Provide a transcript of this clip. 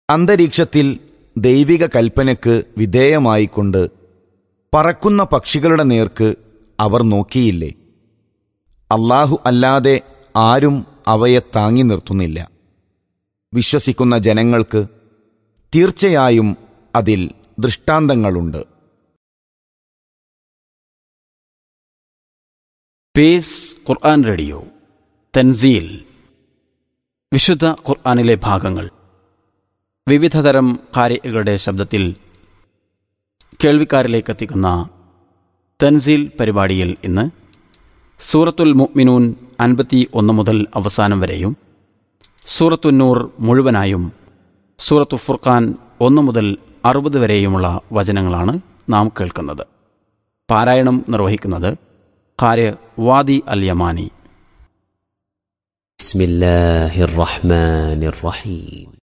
അന്തരീക്ഷത്തിൽ ദൈവിക കൽപ്പനയ്ക്ക് വിധേയമായിക്കൊണ്ട് പറക്കുന്ന പക്ഷികളുടെ നേർക്ക് അവർ നോക്കിയില്ലേ അള്ളാഹു അല്ലാതെ ആരും അവയെ താങ്ങി നിർത്തുന്നില്ല വിശ്വസിക്കുന്ന ജനങ്ങൾക്ക് തീർച്ചയായും അതിൽ ദൃഷ്ടാന്തങ്ങളുണ്ട് പേസ് ഖുർആൻ റേഡിയോ തൻസീൽ വിശുദ്ധ ഖുർആനിലെ ഭാഗങ്ങൾ വിവിധതരം കാര്യങ്ങളുടെ ശബ്ദത്തിൽ കേൾവിക്കാരിലേക്ക് എത്തിക്കുന്ന തൻസീൽ പരിപാടിയിൽ ഇന്ന് സൂറത്തുൽ മുഅ്മിനൂൻ അൻപത്തി ഒന്ന് മുതൽ അവസാനം വരെയും സൂറത്തുന്നൂർ മുഴുവനായും സൂറത്തു ഫുർഖാൻ ഒന്ന് മുതൽ അറുപത് വരെയുമുള്ള വചനങ്ങളാണ് നാം കേൾക്കുന്നത് പാരായണം നിർവഹിക്കുന്നത് ഖാര് വാദി അൽ യമാനി بسم الله الرحمن الرحيم